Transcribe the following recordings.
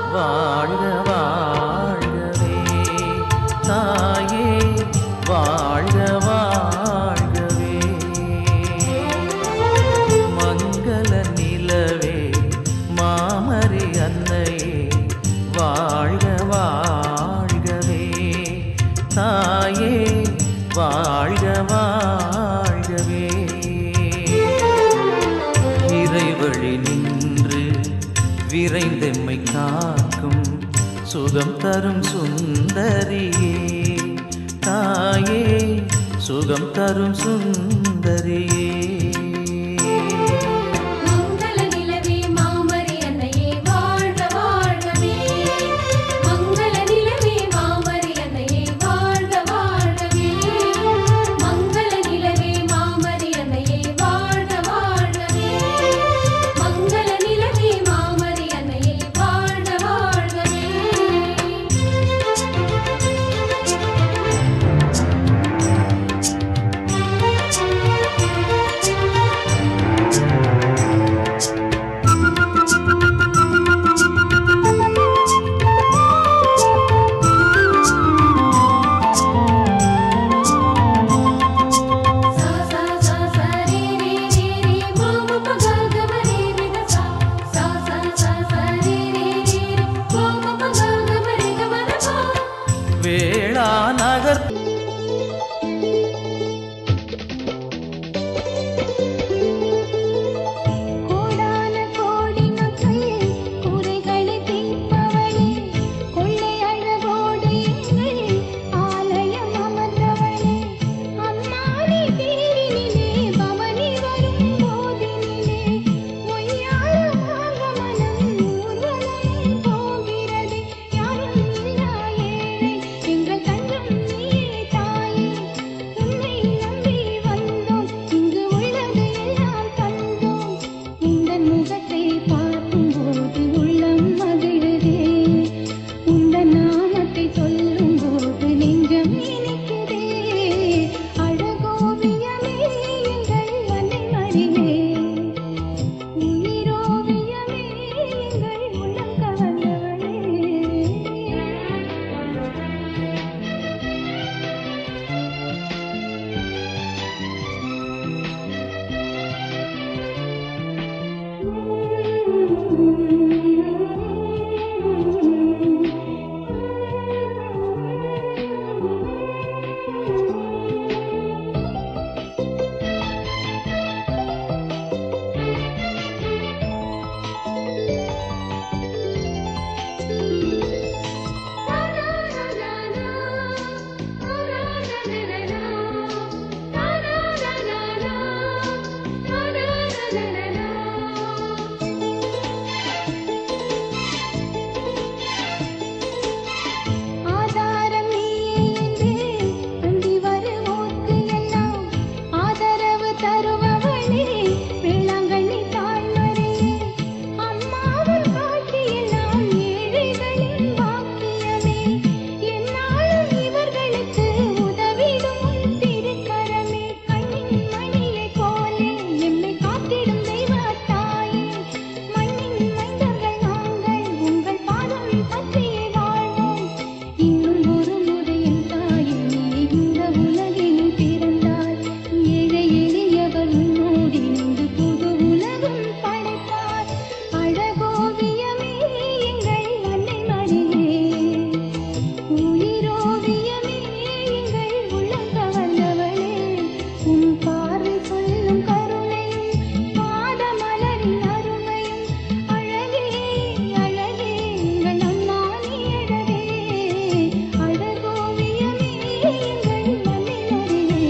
வாழ்க வாழ்கவே தாயே வாழ்க வாழ்கவே மங்கள நிலவே மாமரி அன்னையே வாழ்க வாழ்கவே தாயே வாழ்க வாழ்கவே இறைவழி நின்று விரைந்தெம்மை காக்கும் சுகம் தரும் சுந்தரியே தாயே சுகம் தரும் சுந்தரியே மங்கள நிலவே மாமரி அன்னையே வாழ்க வாழ்கவே மங்கள நிலவே மாமரி அன்னையே வாழ்க வாழ்கவே மங்கள நிலவே மாமரி அன்னையே வாழ்க வாழ்கவே மங்கள நிலவே மாமரி அன்னையே வாழ்க வாழ்கவே சா சா சா சா ரே ரே ரே ரே மாம ப க க ம ரே ரே க சா சா சா சா சா ரே ரே ரே ரே மாம ப க க ம ரே க ம ர பா வேளா நகர் கோடான கோடி மக்கள் குறைகளை தீர்ப்பவளே கொள்ளை அழகோடு எங்கள் ஆலயம் அமர்ந்தவளே அம்மானி பேரினிலே பவனி வரும் போதினிலே ஒய்யாரமாக மனம் ஊர்வலம் போகிறது யாரும் இல்லா ஏழை எங்கள் தஞ்சம் நீயே தாயே உன்னை நம்பி வந்தோம் இங்கு உள்ளது எல்லாம் தந்தோம் உந்தன் முகத்தை பார்க்கும்போது உள்ளம் மகிழுதே உந்தன் நாமத்தை சொல்லும்போது நெஞ்சம் இனிக்குதே அழகோவியமே எங்கள் அன்னை மறியே உயிரோவியமே எங்கள் உள்ளம் கவர்ந்தவளே ஆதாரம் நீயே என்று அண்டி வருவோர்க்கு எல்லாம் ஆதரவு தருபவளே வேளாங்கண்ணி தாய்மறியே அம்மாவும் காட்டியெல்லாம் ஏழைகளின் வாக்கியமே என்னாலும் இவர்களுக்கு உதவிடும் உன் திருக்கரமே கண்ணின் மணியை போலே எம்மை காத்திடும் தெய்வ தாயே மண்ணின் மைந்தர்கள் நாங்கள் உங்கள் பாதம் பற்றியே வாழ்வோம் இன்னும் ஒரு முறை என் தாயே நீ இந்த உலகில் பிறந்தாய் ஏழை எளியவர் உன்னோடு இன்று புது உலகம் படைத்தார் அழகோவியமே எங்கள் அன்னை மடியே உயிரோவியமே எங்கள் உள்ளம் கவர்ந்தவளே உன் பார்வை சொல்லும் கருணையும் பாதமலரின் அருமையும் அழகே அழகே எங்கள் அம்மா நீ அழகே அழகோவியமே எங்கள் அன்னை மடியே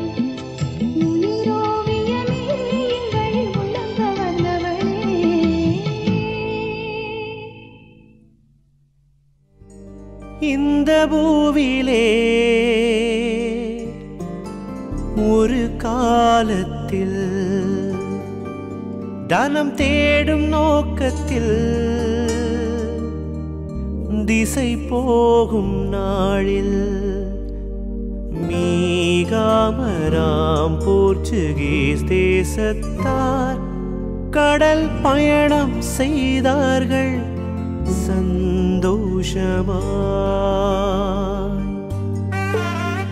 உயிரோவியமே எங்கள் உள்ளம் கவர்ந்தவளே இந்த பூவிலே ஒரு காலத்தில் தனம் தேடும் நோக்கத்தில் திசை போகும் நாளில் மீகாமராம் போர்ச்சுகீஸ் தேசத்தார் கடல் பயணம் செய்தார்கள் சந்தோஷமாய்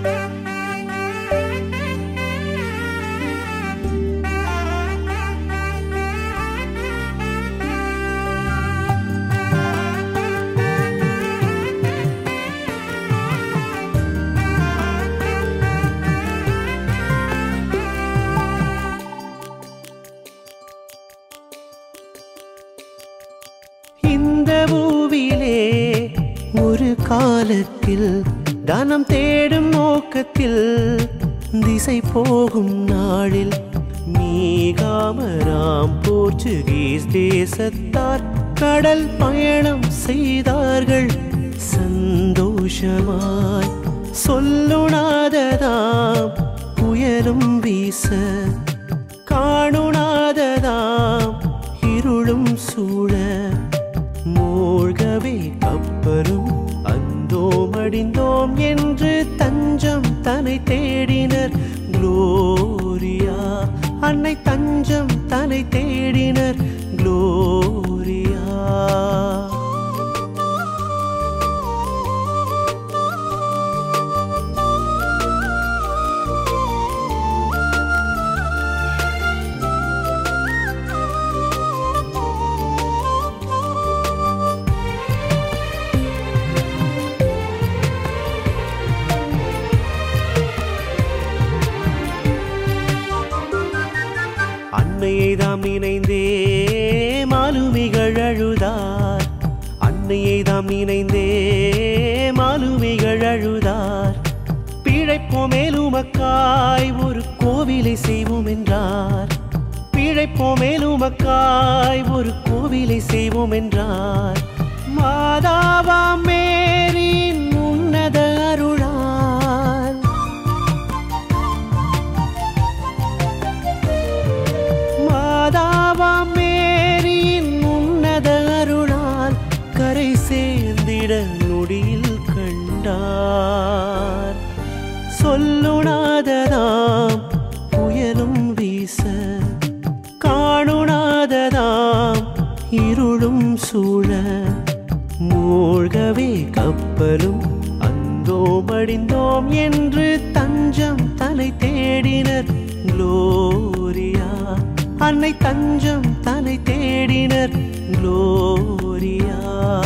இந்த பூவிலே ஒரு காலத்தில் தனம் தேடும் நோக்கத்தில் திசை போகும் நாளில் மீகாமராம் போர்ச்சுகீஸ் தேசத்தார் கடல் பயணம் செய்தார்கள் சந்தோஷமாய் சொல்லுணாததாம் புயலும் வீச காணுணாததாம் இருளும் சூழ மூழ்கவே கப்பலும் அந்தோம் அடிந்தோம் என்று தஞ்சம் தன்னை தேடினர் குளோரியா அன்னை தஞ்சம் தன்னை தேடினர் குளோரியா அன்னையை தாம் நினைந்தே மாலுமிகள் அழுதார் அன்னையை தாம் நினைந்தே மாலுமிகள் அழுதார் பிழைப்போம் மேலுமக்காய் ஒரு கோவிலை செய்வோம் என்றார் பிழைப்போம் மேலுமக்காய் ஒரு கோவிலை செய்வோம் என்றார் மாதாவா மேரின் உன்னத அருளால் மாதாவா மேரியின் உன்னத அருளால் கரை சேர்ந்திட நொடியில் கண்டார் சொல்லுணாததாம் புயலும் வீச காணுணாததாம் இருளும் சூழ மூழ்கவே கப்பலும் அந்தோ மடிந்தோம் என்று தஞ்சம் தலை தேடினர் குளோரியா அன்னை தஞ்சம் தலை தேடினர் குளோரியா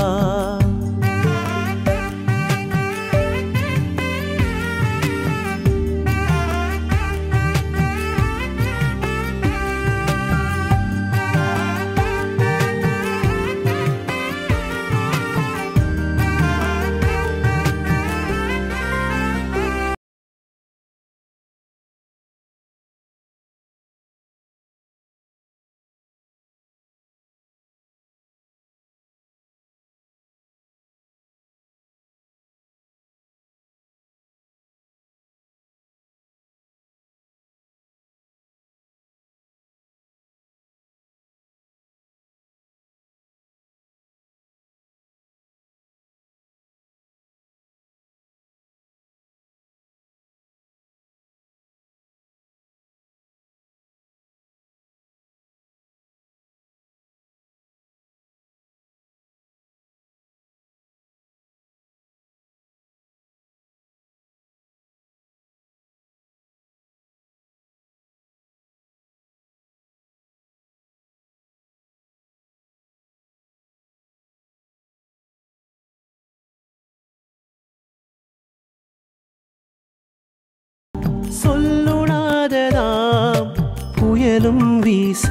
சொல்லுணாததாம் புயலும் வீச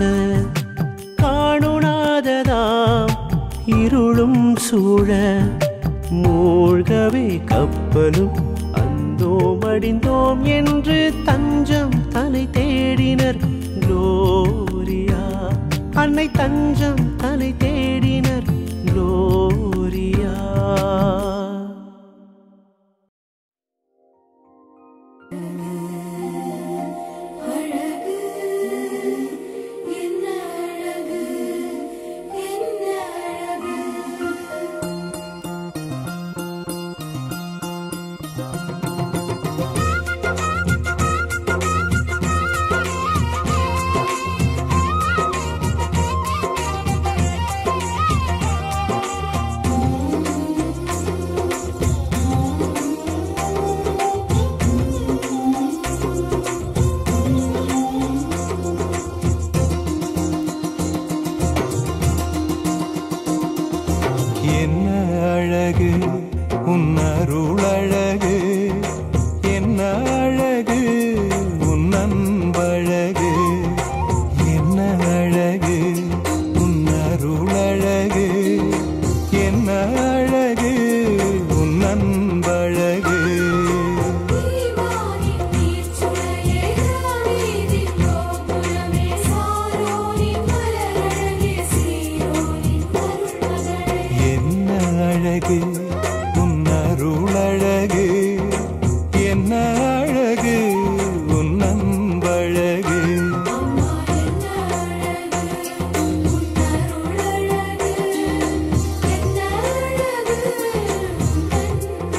காணுணாததாம் இருளும் சூழ மூழ்கவே கப்பலும் அந்தோ மடிந்தோம் என்று தஞ்சம் தலை தேடினர் குளோரியா அன்னை தஞ்சம் தலை தேடினர் குளோரியா அழகு என்ன அழகு என்ன அழகு ஆ என்ன அழகு உன் அருள் அழகு என்ன அழகு உன் அன்பழகு என்ன அழகு உன் அருள் அழகு என்ன அழகு உன் அன்பழகு தீவானின் நீர்ச்சுளையே தாவீதின் கோபுரமே சாரோனின் மலரழகே சீயோனின் அருள்மகளே என்ன அழகு உன் அருள் அழகு என்ன அழகு உன் அன்பழகு அம்மா என்ன அழகு உன் அருளழகு என்ன அழகு உன்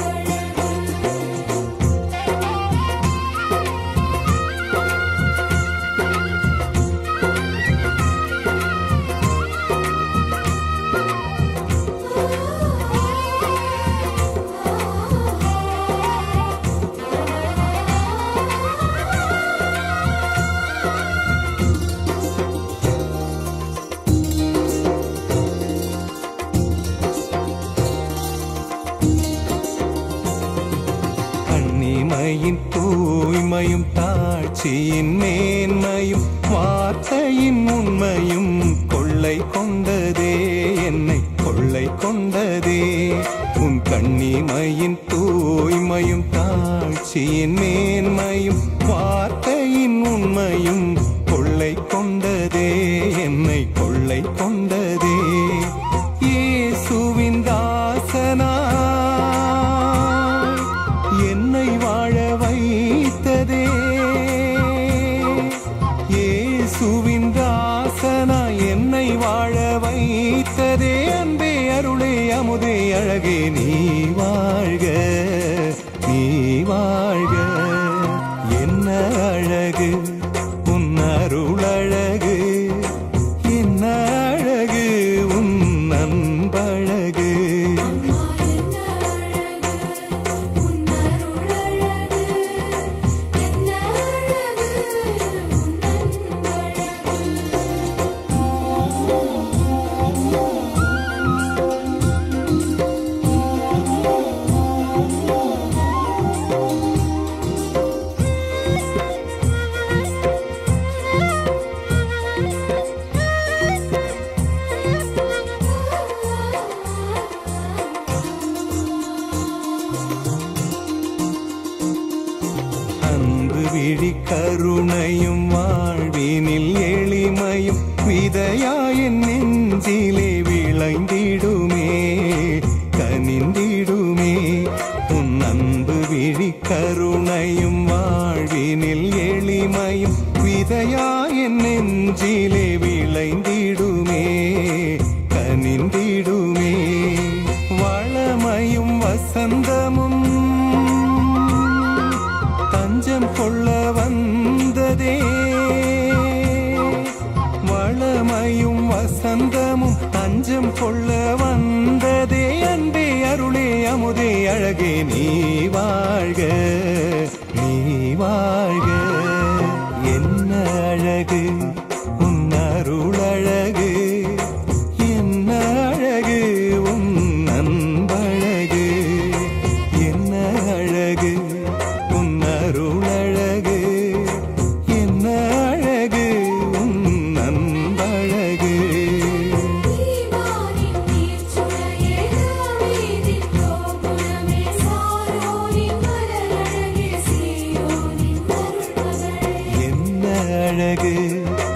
கண்ணிமையின் தூய்மையும் தாட்சியின் மேன்மையும் வார்த்தையின் உண்மையும் கொள்ளை கொண்டதே என்னை கொள்ளை கொண்டதே உன் கண்ணிமையின் தூய்மையும் தாட்சியின் மேன்மையும் வார்த்தையின் உண்மையும் கொள்ளை கொண்டதே என்னை கொள்ளை கொண்டதே இயேசுவின் தாசனாய் என்னை வாழ வைத்ததே இயேசுவின் தாசனாய் என்னை வாழ வைத்ததே அன்பே அருளே அமுதே அழகே நீ வாழ்க நீ வாழ்க என்ன அழகு உன் அருள் அழகு என்ன அழகு உன் அன்பழகு அம்மா என்ன அழகு உன் அருளழகு என்ன அழகு உன் அன்பழகு அன்பு விழி கருணையும் வாழ்வினில் எளிமையும் விதையாயின் நெஞ்சிலே விளைந்திடுமே கனிந்திடுமே உன் அன்பு விழி கருணையும் வாழ்வினில் எளிமையும் விதையாயின் நெஞ்சிலே விளைந்திடுமே கனிந்திடுமே வளமையும் வசந்தமும் தஞ்சம் கொள்ள வந்ததே வளமையும் வசந்தமும் தஞ்சம் கொள்ள வந்ததே அன்பே அருளே அமுதே அழகே நீ வாழ்க நீ வாழ்க என்ன அழகு உன் அருள் அழகு என்ன அழகு உன் அன்பழகு என்ன அழகு உன் அருள் அழகு என்ன அழகு உன் அன்பழகு தீவானின் நீர்ச்சுளையே தாவீதின் கோபுரமே சாரோனின் மலரழகே சீயோனின் அருள்மகளே என்ன அழகு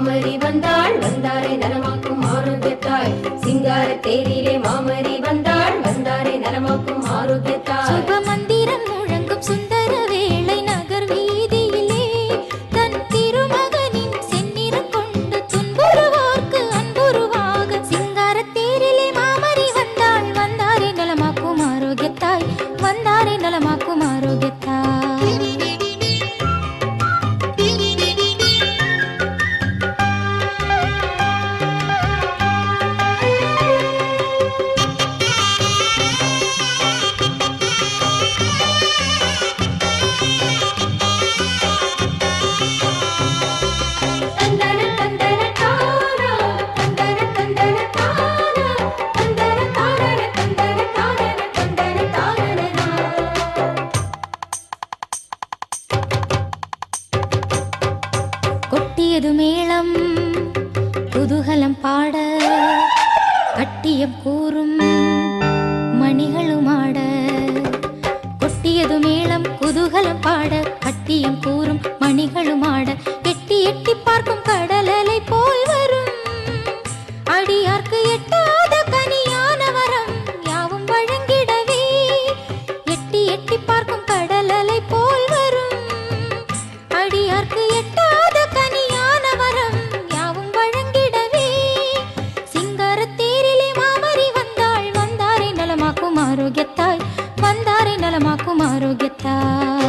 மாமரி வந்தாள் வந்தாரை நலமாக்கும் ஆரோக்கியத்தாய் சிங்கார தேரிலே மாமரி வந்தாள் வந்தாரை நலமாக்கும் ஆரோக்கியத்தாய் சுப மந்திரம் முழங்கும் சுந்தர வேளை நகர் வீதியிலே தன் திருமகனின் செந்நிறம் கொண்டு துன்புறுவோர்க்கு அன்புருவாக சிங்காரத் தேரிலே மாமரி வந்தாள் வந்தாரே நலமாக்கும் ஆரோக்கியத்தாய் வந்தாரே நலமாக்கும் ஆரோக்கியத்தாய் தந்தன தந்தன தானா தந்தன தந்தன தானா தந்தன தானன தந்தன தானன தந்தன தானனா கொட்டியது மேளம் குதூகலம் பாட கட்டியம் கூறும் மணிகளும் ஆட கொட்டியது மேளம் குதூகலம் பாட கட்டியம் கூறும் மணிகளும் ஆட எட்டி எட்டி பார்க்கும் கடலலை போல் வரும் அடியார்க்கு எட்டாத கனியான வரம் யாவும் வழங்கிடவே எட்டி எட்டி பார்க்கும் கடலலை போல் வரும் அடியார்க்கு எட்டாத கனியான வரம் யாவும் வழங்கிடவே சிங்காரத் தேரிலே மாமரி வந்தாள் வந்தாரை நலமாக்கும் ஆரோக்கியத்தாய் வந்தாரை நலமாக்கும் ஆரோக்கியத்தாய்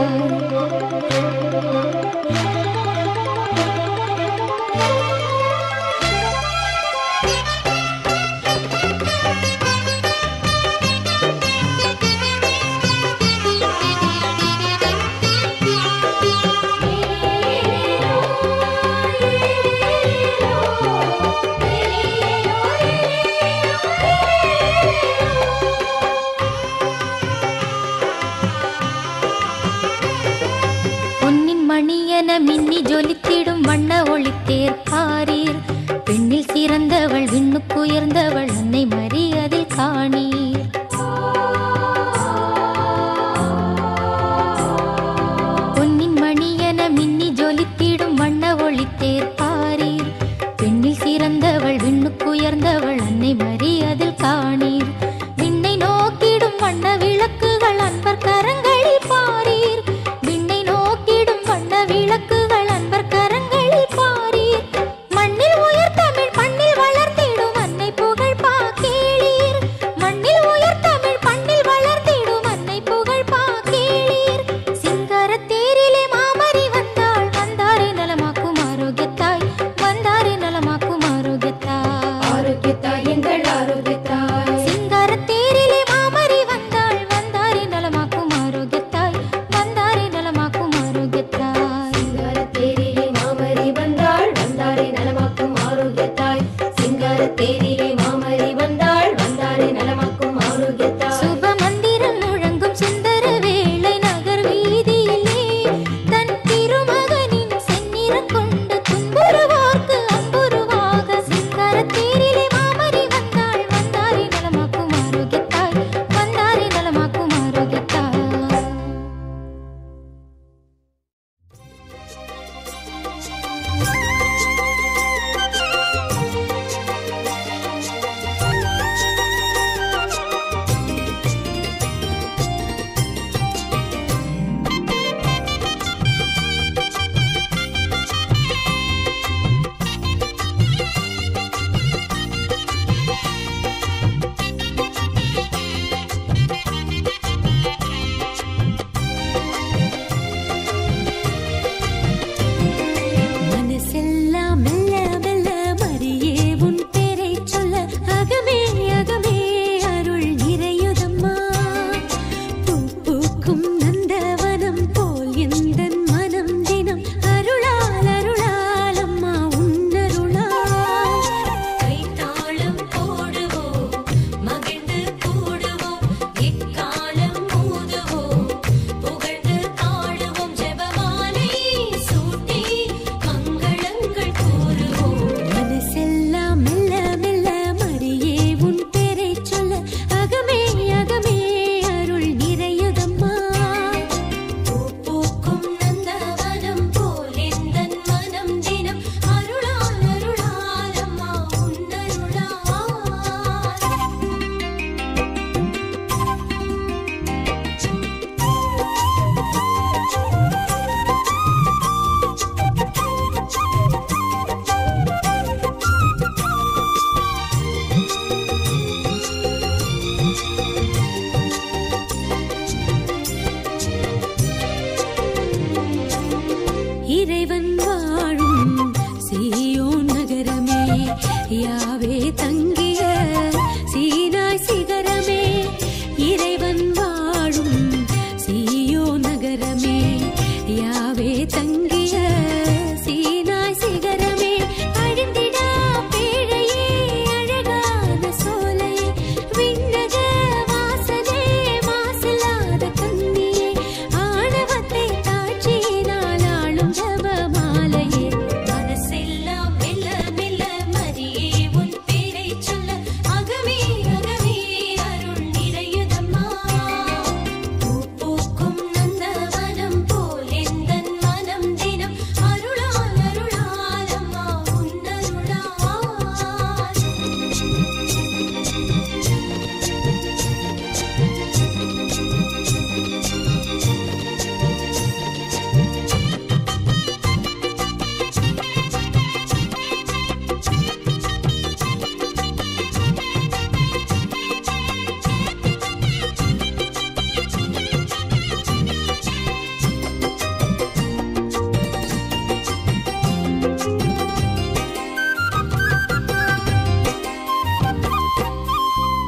பொன்னின் மணியென மின்னி ஜொலித்திடும் வண்ண ஒளித்தேர் பாரீர் பெண்ணில் சிறந்தவள் விண்ணுக்குயர்ந்தவள் அன்னை மறி அதில் காணீர் பொன்னின் மணியென மின்னி ஜொலித்திடும் வண்ண ஒளித்தேர் பாரீர் பெண்ணில் சிறந்தவள் விண்ணுக்குயர்ந்தவள் அன்னை மறி அதில் காணீர் விண்ணை நோக்கிடும் வண்ண விளக்குகள் அன்பர் கரங்களில் பாரீர் விண்ணை நோக்கிடும் வண்ண விளக்குகள் அன்பர் கரங்களில் பாரீர் மண்ணில் உயர் தமிழ் பண்ணில் வளர்ந்திடும் அன்னை புகழ் பா கேளீர் மண்ணில் உயர் தமிழ் பண்ணில் வளர்ந்திடும் அன்னை புகழ் பா கேளீர் சிங்காரத் தேரிலே மாமரி வந்தாள் வந்தாரை நலமாக்கும் ஆரோக்கியத்தாய் வந்தாரை நலமாக்கும் ஆரோக்கியத்தாய் ஆரோக்கியத்தாய் எங்கள்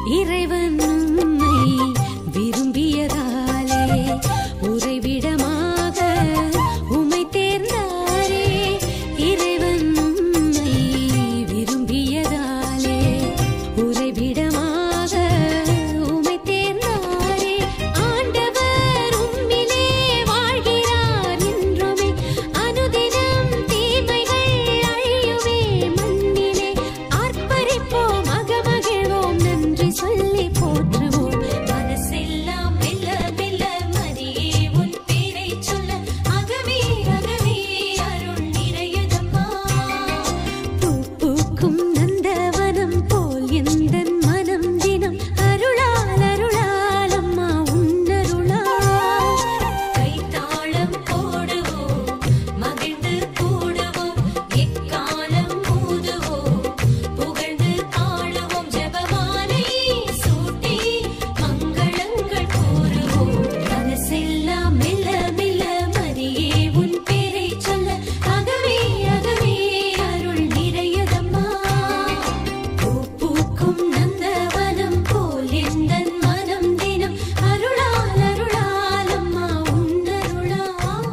இறைவன் உம்மை விரும்பியதாலே உறைவிடமாக உம்மை தேர்ந்தாரே இறைவன் உம்மை விரும்பியதாலே உறைவிடமாக உம்மை தேர்ந்தாரே ஆண்டவர் உம்மிலே வாழ்கிறார் என்றுமே அனுதினம் தீமைகள் அழியுமே மண்ணிலே ஆர்ப்பரிப்போம் அகமகிழ்வோம் நன்றி சொல்லி போற்றுவோம் மனசெல்லாம் மெல்ல மெல்ல மரியே உன் பேரை சொல்ல அகமே அகமே அருள் நிறையதம்மா பூ பூக்கும் நந்தவனம் போல் எந்தன் மனம் தினம் அருளால் அருளால் அம்மா உன்னருளால் கைத்தாளம் போடுவோம் மகிழ்ந்து கூடுவோம் எக்காலம் ஊதுவோம் புகழ்ந்து பாடுவோம் ஜெபமாலை சூட்டி மங்களங்கள் கூறுவோம் மனசெல்லாம் மெல்ல மெல்ல மரியே உன் பேரை சொல்ல அகவே அகவே அருள் நிறையதம்மா பூ பூக்கும் நந்தவனம் போல் எந்தன் மனம் தினம் அருளால் அருளால் அம்மா உன்னருளால்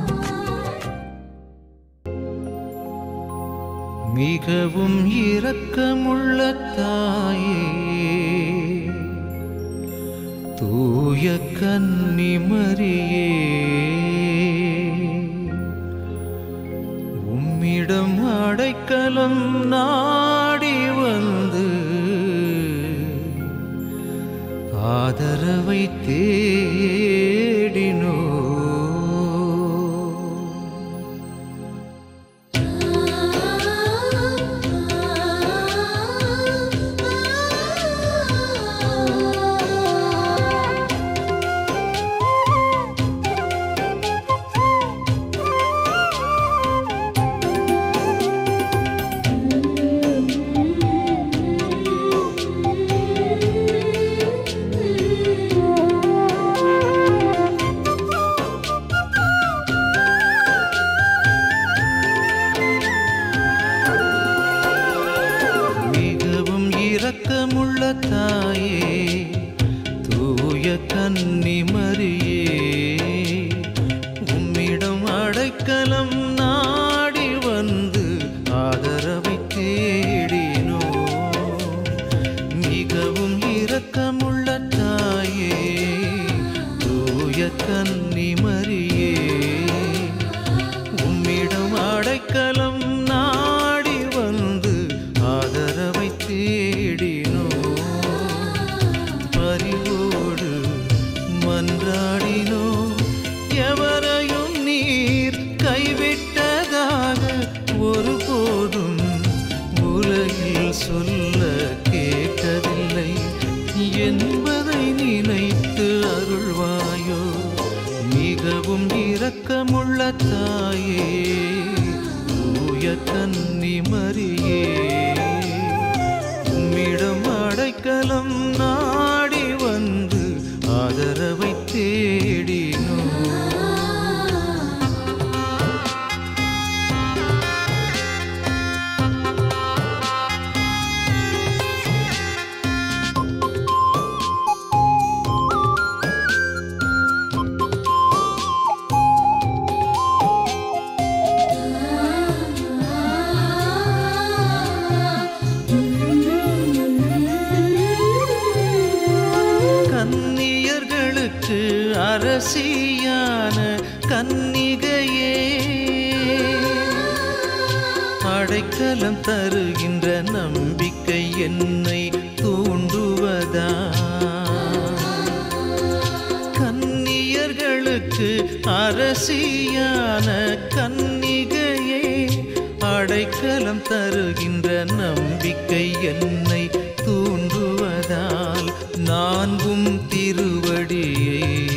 மிகவும் இரக்கமுள்ள தாயே தூய கன்னிமரியே உம்மிடம் அடைக்கலம் நாடி வந்து ஆதரவை தேடினோ மிகவும் இரக்கமுள்ள தாயே தூய கன்னிமரியே உம்மிடம் அடைக்கலம் நாடி வந்து ஆதரவை தேடினோ மிகவும் இரக்கமுள்ள தாயே தூய கன்னிமரியே உம்மிடம் அடைக்கலம் நாடி வந்து ஆதரவை தேடினோ பரிவோடு மன்றாடினோ எவரையும் நீர் கைவிட்டதாக ஒருபோதும் உலகில் சொல்ல கேட்டதில்லை என்பதை நினைத்து அருள்வாயோ மிகவும் இரக்கமுள்ள தாயே தூய கன்னிமரியே உம்மிடம் அடைக்கலம் நாடி வந்து ஆதரவை தேடினோ கன்னியர்களுக்கு அரசியான கன்னிகையே அடைக்கலம் தருகின்ற நம்பிக்கை என்னை தூண்டுவதா கன்னியர்களுக்கு அரசியான கன்னிகையே அடைக்கலம் தருகின்ற நம்பிக்கை என்னை தூண்டுவதால் நான்கும் திருவடியை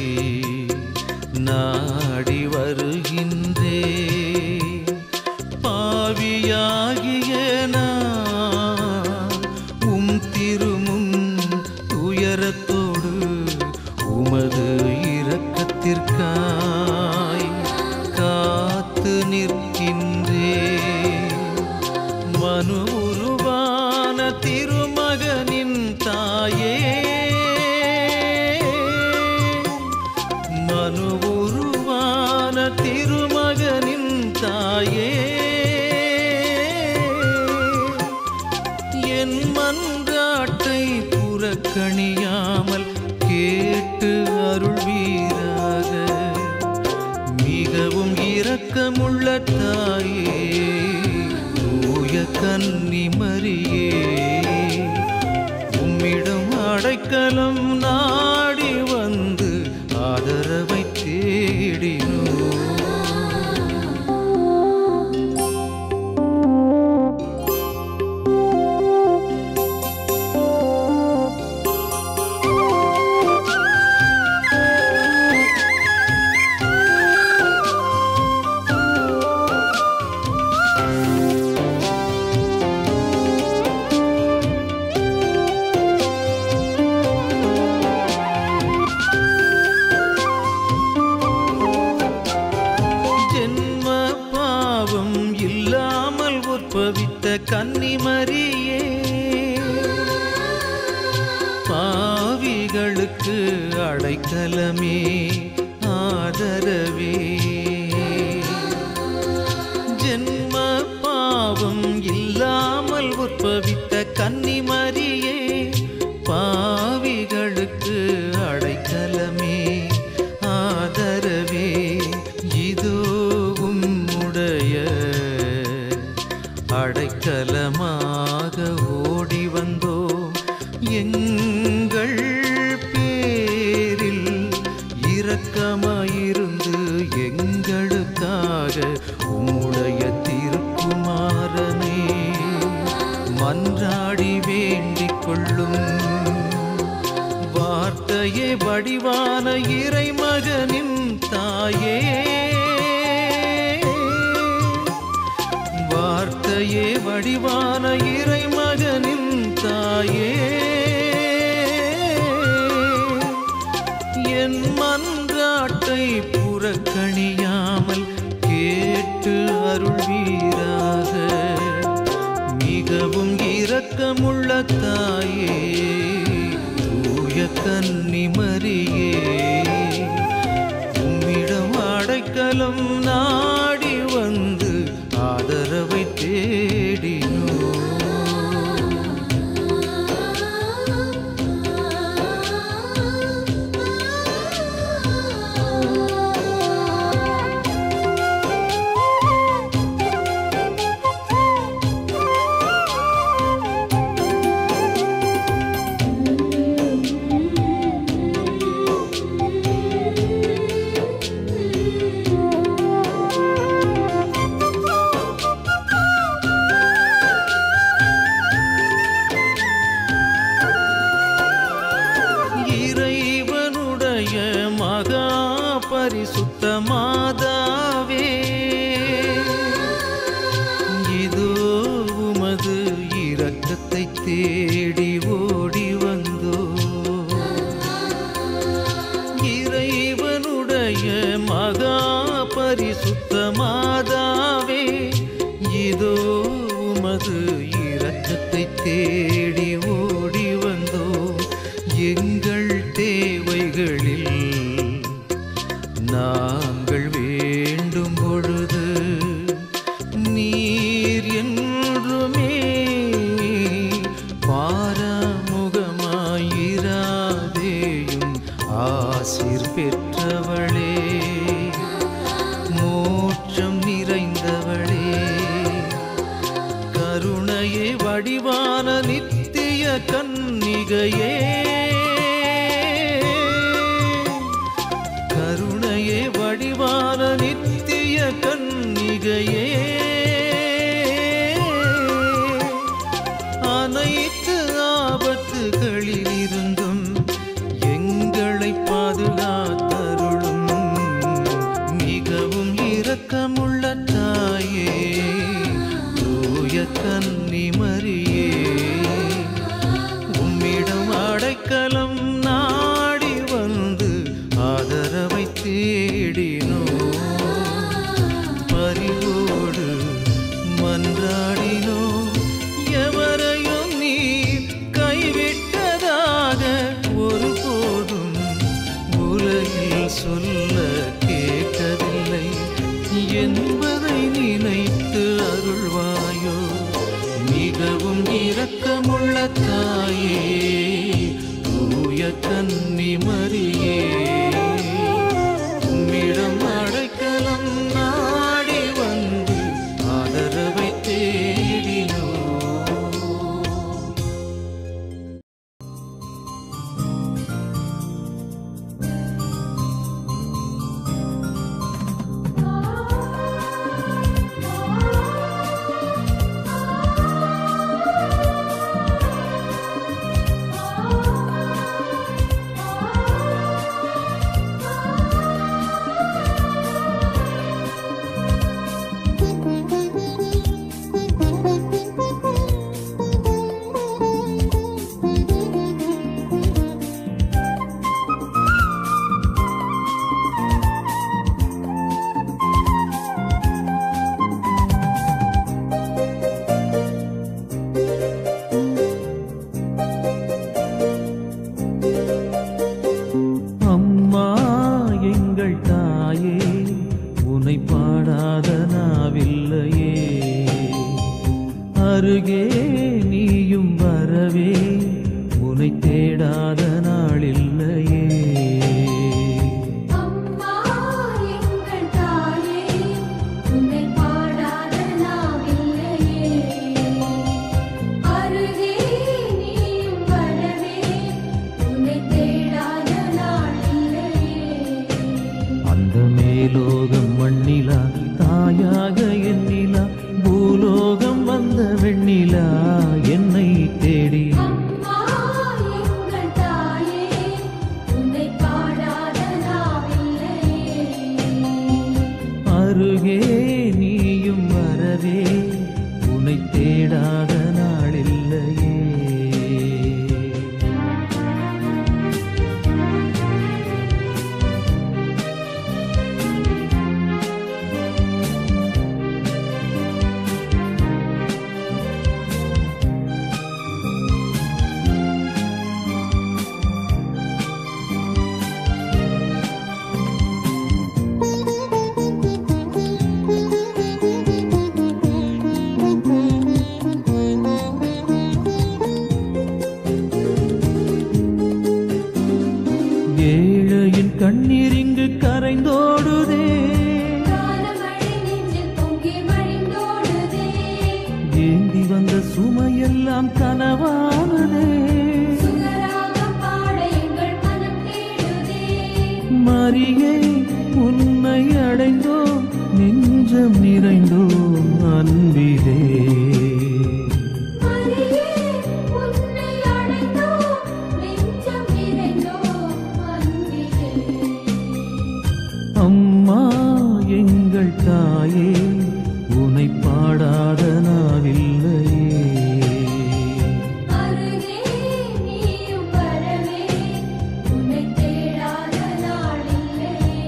நாடி வருகின்றே பாவியாகிய நான் உம் திருமுன் துயரத்தோடு உமது இரக்கத்திற்காய் காத்து நிற்கின்றே மனு உருவான திருமகனின் தாயே புறக்கணியாமல் கேட்டு அருள்வீராக மிகவும் இரக்கமுள்ள தாயே தூய கன்னி மரியே உம்மிடம் அடைக்கலம் நாடி வந்து ஆதரவை தேடினோ ஜென்ம பாவம் இல்லாமல் உற்பவித்த கன்னிமரியே பாவிகளுக்கு அடைக்கலமே ஆதரவே ஜென்ம பாவம் இல்லாமல் உற்பவித்த கன்னிமரியே பாவிகளுக்கு அடைக்கலமே ஆதரவே இதோ உம்முடைய அடைக்கலமாக ஓடி வந்தோ எங்கள் பேரில் இரக்கமாயிருந்து எங்களுக்காக உம்முடைய திருக்குமாரனே மன்றாடி வேண்டிக் கொள்ளும் வார்த்தையே வடிவான இறைமகனின் தாயே வார்த்தையே வடிவான இறைமகனின் தாயே என் மன்றாட்டை புறக்கணியாமல் கேட்டு அருள்வீராக மிகவும் இரக்கமுள்ள தாயே தூய கன்னிமரியே உம்மிடம் அடைக்கலம் நாடி வந்து ஆதரவை தேடினோ இறைவனுடைய மகா பரிசுத்த மாதாவே இதோ உமது இரக்கத்தை தேடி ஓடி வந்தோ இறைவனுடைய மகா பரிசுத்த மாதாவே இதோ உமது இரக்கத்தை தேடி ஓடி வந்தோ எங்கள் தேவைகளில் நாங்கள் வேண்டும் பொழுது நீர் என்றுமே பாராமுகமாயிராதேயும் ஆசிர் பெற்றவளே மோட்சம் நிறைந்தவளே கருணையே வடிவான நித்திய கன்னிகையே கருணையே வடிவான நித்திய கன்னிகையே அனைத்து ஆபத்துகளில் இருந்தும் எங்களை பாதுகாத்தருளும் மிகவும் இரக்கமுள்ள தாயே தூய கன்னிமரியே உம்மிடம் அடைக்கலம் நாடி வந்து ஆதரவை தேடினோ பரிவோடு மன்றாடினோ எவரையும் நீர் கைவிட்டதாக ஒருபோதும் உலகில் சொல்ல கேட்டதில்லை என்பதை நினைத்து அருள்வாயோ மிகவும் இரக்கமுள்ள தாயே கன்னி மரியே உம்மிடம் அடைக்கலம் நாடி வந்து ஆதரவை தேடினோ அம்மா எங்கள் தாயே உனை பாடாத நாவில்லையே அருகே நீயும் வரவே உனை தேடாத நாளில்லையே அம்மா எங்கள் தாயே உன்னை பாடாத நாவில்லையே அருகே நீயும் வரவே உன்னை தேடாத நாளில்லையே அந்த மேலோகம் மண்ணிலா தாயாக எண்ணிலா பூலோகம் வந்த வெண்ணிலா என்னை தேடி அம்மா எங்கள் தாயே உன்னை பாடாத நாவில்லையே அருகே நீயும் வரவே உனை தேடாத நாளில்லையே ஏழையின் கண்ணீர் இங்கு கரைந்தோடுதே காலமழை நெஞ்சில் பொங்கி வழிந்தோடுதே ஏந்தி வந்த சுமையெல்லாம் கனவானதே சுகராகம் பாட எங்கள் மனம் தேடுதே மரியே உன்னை அடைந்தோம் நெஞ்சம் நிறைந்தோம் அன்பிலே மரியே உன்னை அடைந்தோம் நெஞ்சம் நிறைந்தோம் அன்பிலே அம்மா எங்கள் தாயே உனை பாடாத நாவில்லையே அருகே நீயும் வரவே உன்னை தேடாத நாளில்லையே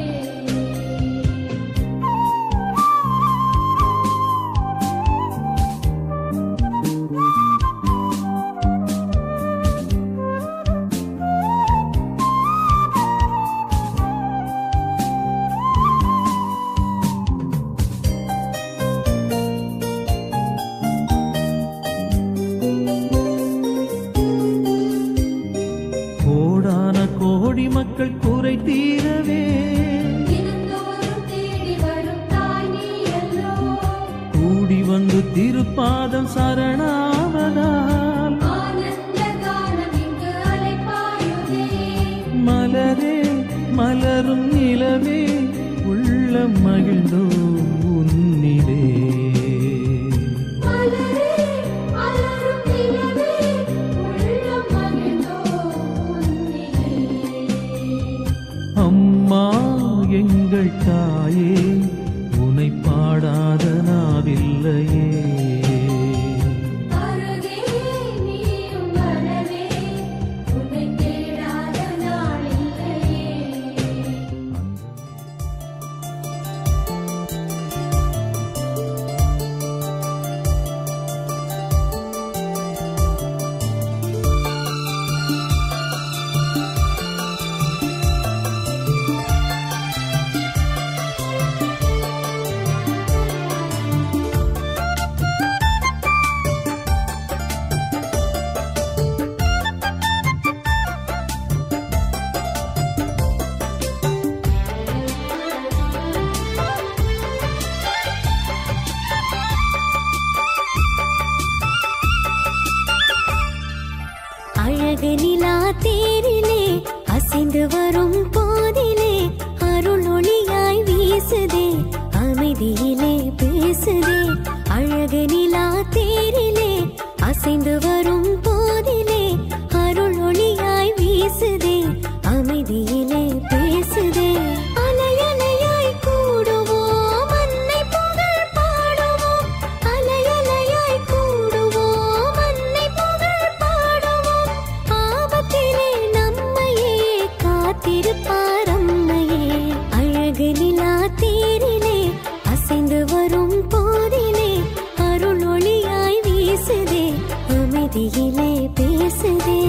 கோடான கோடி மக்கள் குறை தீரவே தினந்தோறும் தேடி வரும் தாய் நீ அல்லோ கூடி வந்து திருப்பாதம் சரணாவதால் ஆனந்த கானம் இங்கு அலைப்பாயுதே மலரே மலரும் நிலவே உள்ளம் மகிழ்ந்தோம் உன்னிலே மலரே மலரும் நிலவே உள்ளம் மகிழ்ந்தோம் உன்னிலே அம்மா எங்கள் தாயே உனை பாடாத நாவில்லையே அருகே நீயும் வரவே உன்னை தேடாத நாளில்லையே அழகு நிலா தேரிலே அசைந்து வரும் போதிலே அருள் ஒளியாய் வீசுதே அமைதியிலே பேசுதே அழகு நிலா தேரிலே அசைந்து வரும் போதிலே அருள் ஒளியாய் வீசுதே அமைதியிலே பேசுதே அலையலையாய் கூடுவோம் அன்னை புகழ் பாடுவோம் அலையலையாய் கூடுவோம் அன்னை புகழ் பாடுவோம் ஆபத்திலே நம்மையே காத்திருப்பார் அம்மையே அழகு நிலா தேரிலே அசைந்து வரும் போதிலே அருள் ஒளியாய் வீசுதே அமைதியிலே பேசுதே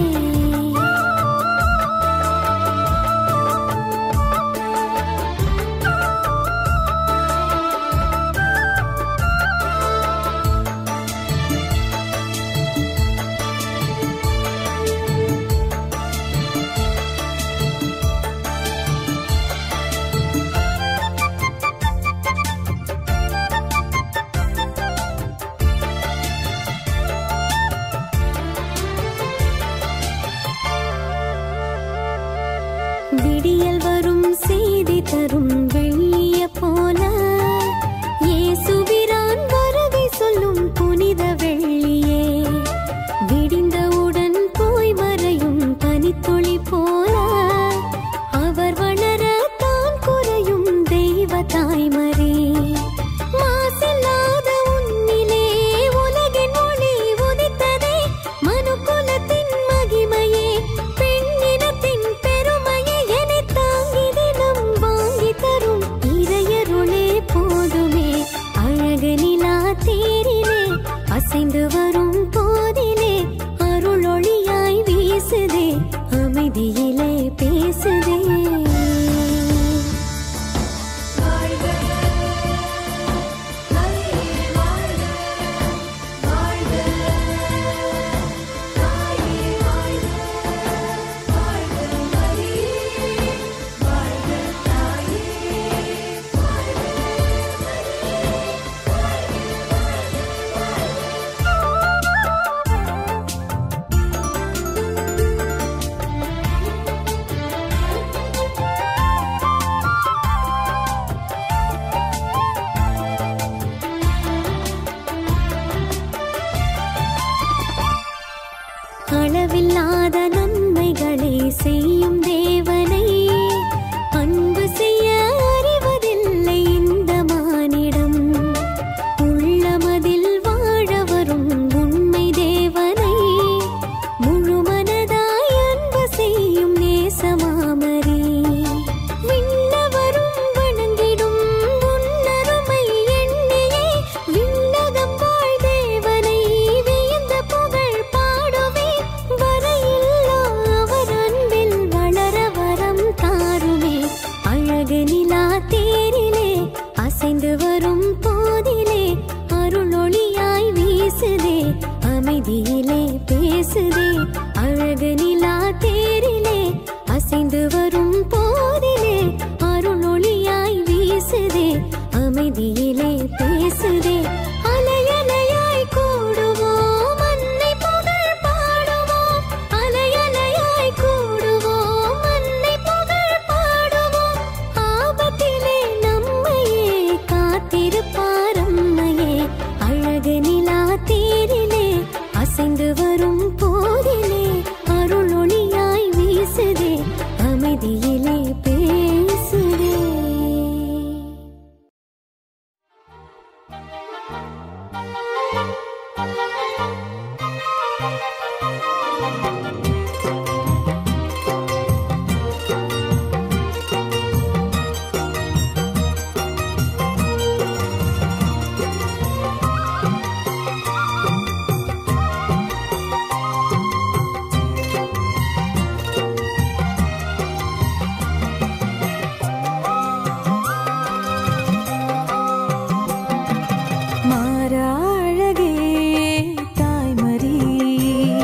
விடியல் வரும் செய்தி தரும் வெள்ளிய போல இயேசுவிரான் வருகை சொல்லும் புனித வெள்ளியே விடிந்தவுடன் போய் மறையும் பனித்துளி போல அவர் வளர தான் குறையும் தெய்வ தாய்மரே மாசில்லாத உன்னிலே உலகின் ஒளி உதித்ததே மனுக்குலத்தின் மகிமையே பெண்ணினத்தின் பெருமையே என்னை தாங்கி தினம் வாங்கி தரும் இறையருளே போதுமே அழகு நிலா தேரிலே அசைந்து வரும் போதிலே அருள் ஒளியாய் வீசுதே அமைதியிலே பேசுதே அளவில்லாத நன்மைகளை செய்யும் தேவனை அன்பு செய்ய அறிவதில்லை இந்த மானிடம் உள்ளமதில் வாழ வரும் உண்மை தேவனை முழுமனதாய் அன்பு செய்யும் நேசமாமரே விண்ணவரும் வணங்கிடும் உன்னருமை எண்ணியே விண்ணகம் வாழ் தேவனை வியந்த புகழ் பாடுவே வரையில்லா அவர் அன்பில் வளர வரம் தாருமே அழகு நிலா தேரிலே அசைந்து வரும் போதிலே அருள் ஒளியாய் வீசுதே அமைதியிலே பேசுதே அழகு நிலா தேரிலே அசைந்து வரும் போதிலே அருள் ஒளியாய் வீசுதே அமைதியிலே பேசுதே அலையலையாய் கூடுவோம் அன்னை புகழ் பாடுவோம் அலையலையாய் கூடுவோம் அன்னை புகழ் பாடுவோம் ஆபத்திலே நம்மையே காத்திருப்பார் அம்மையே அழகு நிலா தேரிலே அசைந்து வரும் போதிலே அருள் ஒளியாய் வீசுதே அமைதியிலே பேசுதே மாறாழகே தாய்மறி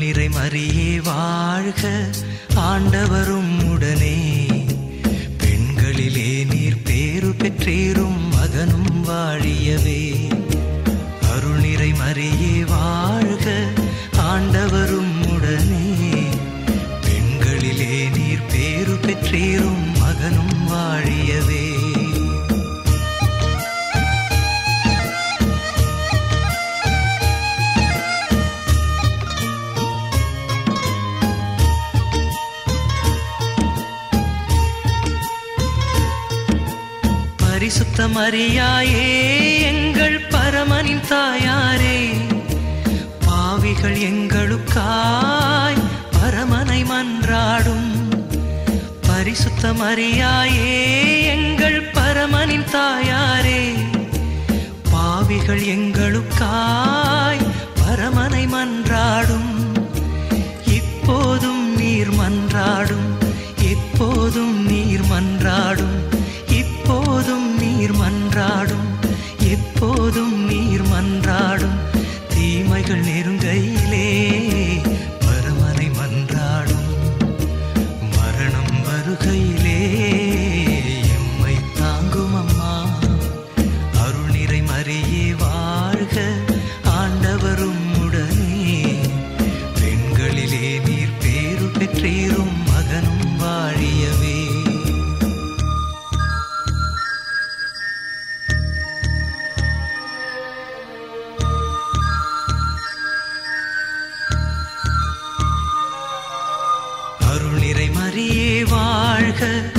நிறை மறியே வாழ்க ஆண்டவரும் உடனே பெண்களிலே நீர் பேரு பெற்றேரும் மகனும் வாழியவே அருள் நிறை மறியே வாழ்க ஆண்டவரும் உடனே பெண்களிலே நீர் பேரு பெற்றேரும் மகனும் வாழியவே பரிசுத்த மரியாயே எங்கள் பரமனின் தாயாரே பாவிகள் எங்களுக்காய் பரமனை மன்றாடும் பரிசுத்த மரியாயே எங்கள் பரமனின் தாயாரே பாவிகள் எங்களுக்காய் பரமனை மன்றாடும் இப்போதும் நீர் மன்றாடும் எப்போதும் நீர் மன்றாடும் இப்போதும் நீர் மன்றாடும் எப்போதும் நீர் மன்றாடும் தீமைகள் நெருங்கையிலே பரமனை மன்றாடும் மரணம் வருகையிலே எம்மை தாங்கும் அம்மா அருள் நிறை மறியே வாழ்க ஆண்டவரும் உடனே பெண்களிலே நீர் பேரு பெற்றீரும் மகனும் வாழியவே அருள் நிறை மறியே வாழ்க